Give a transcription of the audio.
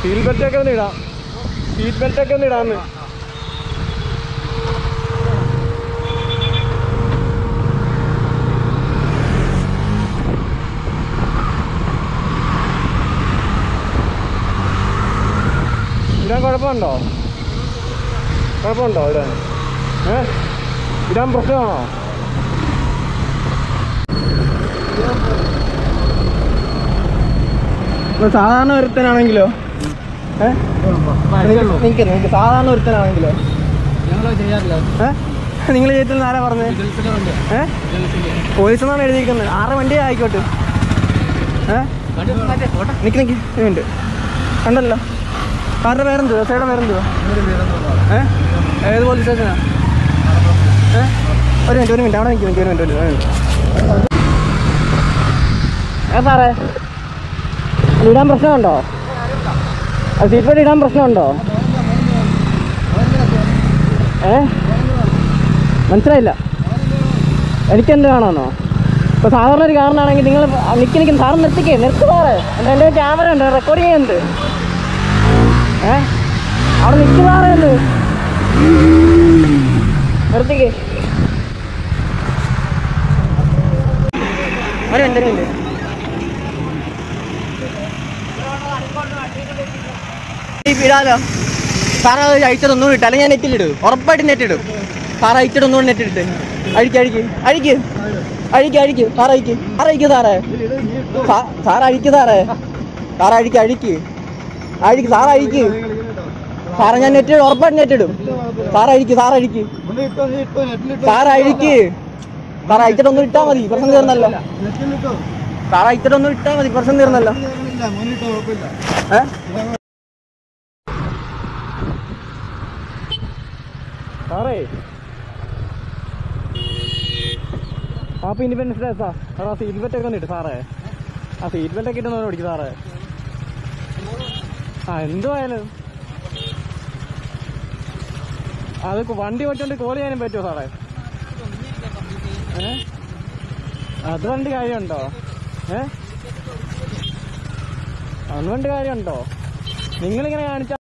seat belt ഒക്കെ ഒന്ന് ഇടാം സീറ്റ് ബെൽറ്റ് ഒക്കെ ഒന്ന് ഇടാന്ന് ഇടാൻ കുഴപ്പമുണ്ടോ കുഴപ്പമുണ്ടോ ഇടാൻ ഏ ഇടാൻ പ്രശ്നമാണോ ഇപ്പൊ സാധാരണ ഒരുത്തനാണെങ്കിലോ ഏ നിനക്ക് നിനക്ക് സാധാരണ ഒരുത്തനാണെങ്കിലോ ഞങ്ങൾ ചെയ്യാറില്ല ഏ നിങ്ങൾ ചെയ്തിൽ ആരാ പറഞ്ഞത് ഗൾഫിലെ വണ്ടി ഏ പോലീസ് എന്നാണ് എഴുതിയിരിക്കുന്നത് ആറ് വണ്ടി ആയിക്കോട്ടെ ഏ നിക്ക് നിക്ക് ഒരു മിനിറ്റ് കണ്ടല്ലോ കാറിന്റെ പേരെന്തുവാ സൈഡ് പേരെന്തുവാ ഏ ഏത് പോലീസ് സ്റ്റേഷനാ ഏ ഒരു മിനിറ്റ് ഒരു മിനിറ്റ് അവിടെ നിൽക്കും ഒരു മിനിറ്റ് ഒരു മിനിറ്റ് ഏ സാറേ ഇത് ഇടാൻ പ്രശ്നമുണ്ടോ അത് സീറ്റ് ബെൽറ്റ് ഇടാൻ പ്രശ്നമുണ്ടോ ഏ മനസ്സിലായില്ല എനിക്കെന്ത് വേണമെന്നോ ഇപ്പോൾ സാധാരണ ഒരു കാരണമാണെങ്കിൽ നിങ്ങൾ നിൽക്കി നിൽക്കും സാറ് നിർത്തിക്കേ നിർത്തി സാറേ എൻ്റെ എൻ്റെ ക്യാമറ ഉണ്ട് റെക്കോർഡ് ചെയ്യുന്നുണ്ട് ഏ അവിടെ നിൽക്കി സാറേ എന്ത് നിർത്തിക്കേ ഒരു മിനിറ്റ് ഒരു മിനിറ്റ് ഇടാലോ സാറ് അത് അയച്ചത് ഒന്നും ഇട്ട് അല്ലെങ്കിൽ ഞാൻ നെറ്റിലിടും ഉറപ്പായിട്ട് നെറ്റിടും സാറ് അയച്ചിട്ട് ഒന്നുകൂടി നെറ്റിട്ട് അഴിക്ക് അഴിക്ക് അഴിക്ക് അഴിക്ക് അഴിക്ക് സാറ് അഴിക്ക് സാറ് അഴിക്ക് സാറേ സാ- സാറ് അഴിക്ക് സാറേ സാറ് അഴിക്ക് അഴിക്ക് അഴിക്ക് സാറ് അഴിക്ക് സാറേ ഞാൻ നെറ്റിടും ഉറപ്പായിട്ട് നെറ്റിടും സാറ് അഴിക്ക് സാറ് അഴിക്ക് സാറ് അഴിക്ക് സാറ് അയച്ചിട്ട് ഒന്നും ഇട്ടാ മതി പ്രശ്നം തീർന്നല്ലോ സാറ് അയച്ചിട്ട് ഒന്നും ഇട്ടാ മതി പ്രശ്നം തീർന്നല്ലോ ഏഹ് സാറേ happy independence day sir sir ആ സീറ്റ് ബെൽറ്റ് ഒക്കെ ഇട്ട് സാറേ ആ സീറ്റ് ബെൽറ്റ് ഒക്കെ ഇട്ടെന്ന് ഓടിക്കും സാറേ ആ എന്തുവായാലും അത് കു- വണ്ടി ഓടിച്ചോണ്ട് കോൾ ചെയ്യാനും പറ്റുമോ സാറേ ഏ അത് വണ്ടി കാര്യമുണ്ടോ ഏ അതുകൊണ്ട് കാര്യമുണ്ടോ നിങ്ങളിങ്ങനെ കാണിച്ച